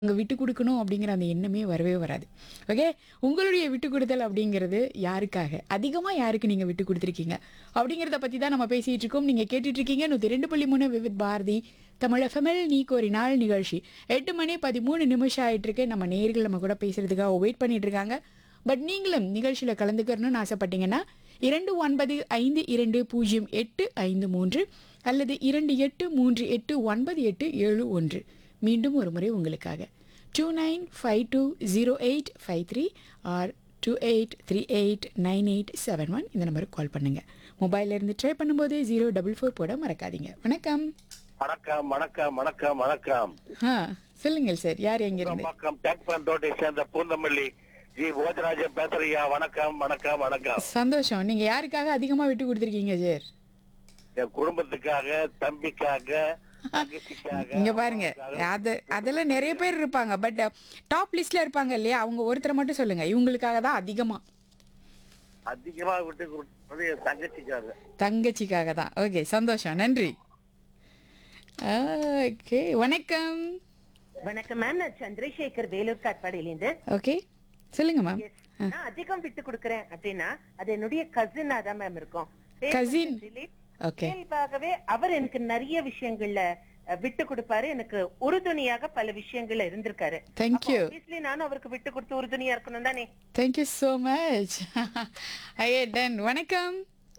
அங்கே விட்டு கொடுக்கணும் அப்படிங்கிற அந்த எண்ணமே வரவே வராது ஓகே உங்களுடைய விட்டு கொடுத்தல் அப்படிங்கிறது யாருக்காக அதிகமாக யாருக்கு நீங்கள் விட்டு கொடுத்துருக்கீங்க அப்படிங்கிறத பற்றி தான் நம்ம பேசிகிட்டு இருக்கோம் நீங்கள் கேட்டுட்ருக்கீங்க நூற்றி ரெண்டு புள்ளி மூணு விவித் பாரதி தமிழ் எஃப்எம்எல் நீ ஒரு நாள் நிகழ்ச்சி எட்டு மணி பதிமூணு நிமிஷம் ஆயிட்டிருக்கு நம்ம நேர்கள் நம்ம கூட பேசுகிறதுக்காக வெயிட் பண்ணிட்டு இருக்காங்க பட் நீங்களும் நிகழ்ச்சியில் கலந்துக்கணும்னு ஆசைப்பட்டீங்கன்னா இரண்டு ஒன்பது ஐந்து இரண்டு பூஜ்ஜியம் எட்டு ஐந்து மூன்று அல்லது இரண்டு எட்டு மூன்று எட்டு ஒன்பது எட்டு ஏழு ஒன்று மீண்டும் ஒரு முறை உங்களுக்காக two nine five two zero eight five three or two eight three eight nine eight seven one இந்த நம்பருக்கு கால் பண்ணுங்கள் மொபைல்ல இருந்து ட்ரை பண்ணும்போது ஜீரோ டபுள் ஃபோர் போட மறக்காதீங்க வணக்கம் வணக்கம் வணக்கம் வணக்கம் வணக்கம் ஆ சொல்லுங்கள் சார் யார் எங்கிருந்து வணக்கம் டேக் பந்தோட்டை சேர்ந்த பூந்தமல்லி ஜி போஜராஜன் பேசுறியா வணக்கம் வணக்கம் வணக்கம் சந்தோஷம் நீங்கள் யாருக்காக அதிகமாக விட்டு கொடுத்துருக்கீங்க சார் என் குடும்பத்துக்காக தம்பிக்காக தங்கச்சிக்காக இங்க பாருங்க அது அதெல்லாம் நிறைய பேர் இருப்பாங்க பட் டாப் லிஸ்ட்ல இருப்பாங்க இல்லையா அவங்க ஒருத்தரை மட்டும் சொல்லுங்க இவங்களுக்காக தான் அதிகமா அதிகமா விட்டு கொடுத்தது என் தங்கச்சிக்காக தங்கச்சிக்காக தான் ஓகே சந்தோஷம் நன்றி ஓகே வணக்கம் வணக்கம் மேம் நான் சந்திரசேகர் வேலூர் காட்பாடியிலிருந்து ஓகே சொல்லுங்க மேம் நான் அதிகம் விட்டு கொடுக்கறேன் அப்படின்னா அது என்னுடைய கசினா தான் மேம் இருக்கும் Cousin. Okay. இயல்பாகவே அவர் எனக்கு நிறைய விஷயங்கள்ல அஹ், விட்டு கொடுப்பாரு எனக்கு உறுதுணையாக பல விஷயங்கள்ல இருந்திருக்காரு Thank you. Obviously நானும் அவருக்கு விட்டு கொடுத்து உறுதுணையா இருக்கணும் தானே தேங்க்யூ ஸோ மச் ஐயே டன் வணக்கம்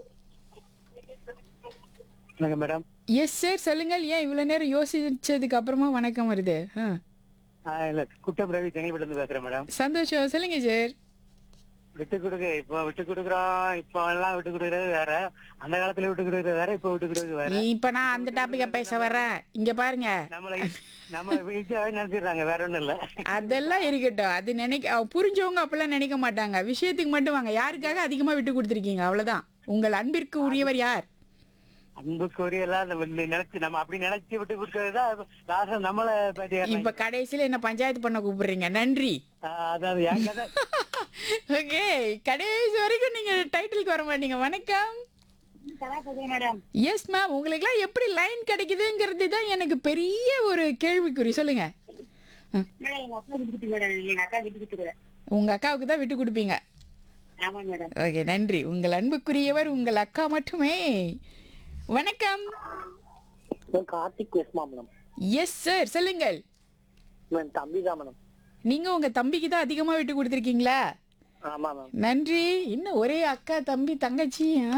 வணக்கம் மேடம் எஸ் சார் சொல்லுங்கள் ஏன் இவ்வளோ நேரம் யோசிச்சதுக்கு அப்புறமா வணக்கம் வருது ஆ ஆ, இல்ல குட்டம் ரவி செங்கல்பட்டு இருந்து பேசுறேன் மேடம் சந்தோஷம் சொல்லுங்க சார் விட்டு கொடுக்க இப்போ விட்டு கொடுக்குறோம் இப்போ எல்லாம் விட்டு கொடுக்கறது வேற அந்த காலத்துல விட்டு கொடுக்கறது வேற இப்போ விட்டு கொடுக்கறது வேற இப்ப நான் அந்த டாபிக்க பேச வரேன் இங்க பாருங்க நம்மள நம்ம வீட்டாவே நினைச்சிடுறாங்க வேற ஒண்ணும் இல்ல அதெல்லாம் இருக்கட்டும் அது நினைக்க அவ- புரிஞ்சவங்க அப்பெல்லாம் நினைக்க மாட்டாங்க விஷயத்துக்கு மட்டும் வாங்க யாருக்காக அதிகமா விட்டு கொடுத்துருக்கீங்க அவ்வளவுதான் உங்கள் அன்பிற்கு உரியவர் யார் அன்புக்குரிய எல்லாம் நம்ம இந்த நினைச்சு நம்ம அப்படி நினைச்சு விட்டு கொடுக்கறது தான் லாஸ்ட் நம்மள பத்தி இப்ப கடைசியில என்ன பஞ்சாயத்து பண்ண கூப்பிடுறீங்க நன்றி அதாவது என் கதை ஓகே கடைசி வரைக்கும் நீங்க டைட்டிலுக்கு வர மாட்டீங்க வணக்கம் மேடம் எஸ் மேம் உங்களுக்குலாம் எப்படி லைன் கிடைக்குதுங்கிறது தான் எனக்கு பெரிய ஒரு கேள்விக்குறி சொல்லுங்க ம். எங்க அப்பா விட்டு மேடம் எங்க அக்கா விட்டு கொடுக்குறேன் உங்க அக்காவுக்கு தான் விட்டு கொடுப்பீங்க ஆமா மேடம் ஓகே நன்றி உங்கள் அன்புக்குரியவர் உங்கள் அக்கா மட்டுமே வணக்கம் கார்த்திக் எஸ்மா மேடம் எஸ் சார் சொல்லுங்கள் தம்பி தான் மேடம் நீங்க உங்க தம்பிக்கு தான் அதிகமா விட்டு கொடுத்துருக்கீங்களா ஆமா மேம் நன்றி இன்னும் ஒரே அக்கா தம்பி தங்கச்சி ஆ?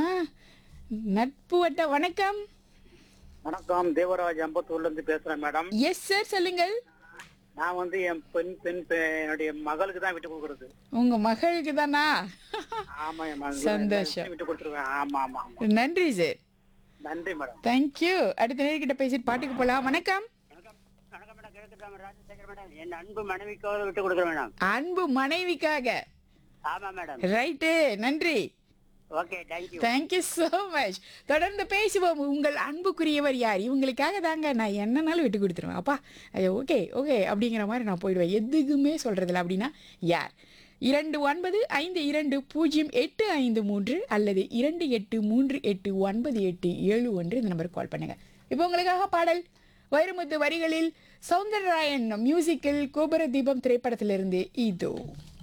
நட்பு வட்ட வணக்கம் வணக்கம் தேவராஜ் அம்பத்தூர்ல இருந்து பேசுறேன் மேடம் எஸ் சார் சொல்லுங்கள் நான் வந்து என் பெண் பெண் பெ- என்னுடைய மகளுக்கு தான் விட்டு கொடுக்கறது உங்க மகளுக்கு தானா ஆமா என் மகள் சந்தோஷம். விட்டு கொடுத்துருவேன் ஆமா ஆமா ஆமா நன்றி சார் நன்றி மேடம் தேங்க்யூ அடுத்த நேர்கிட்ட பேசிட்டு பாட்டுக்கு போலாம் வணக்கம் வணக்கம் மேடம் கேட்கலாம் ராஜசேகர் மேடம் என் அன்பு மனைவிக்காக விட்டு கொடுக்குறேன் மேடம் அன்பு மனைவிக்காக ஆமா மேடம் ரைட்டு நன்றி okay thank you thank you so much தொடர்ந்து பேசுவோம் உங்கள் அன்புக்குரியவர் யார் இவங்களுக்காக தாங்க நான் என்னன்னாலும் விட்டு கொடுத்துருவேன் அப்பா ஐயோ ஓகே ஓகே அப்படிங்கிற மாதிரி நான் போயிடுவேன் எதுக்குமே சொல்கிறதில்ல அப்படின்னா யார் இரண்டு ஒன்பது ஐந்து இரண்டு பூஜ்ஜியம் எட்டு ஐந்து மூன்று அல்லது இரண்டு எட்டு மூன்று எட்டு ஒன்பது எட்டு ஏழு ஒன்று இந்த நம்பருக்கு கால் பண்ணுங்கள் இப்போ உங்களுக்காக பாடல் வைரமுத்து வரிகளில் சௌந்தரராயன் மியூசிக்கில் கோபுர தீபம் திரைப்படத்திலிருந்து இதோ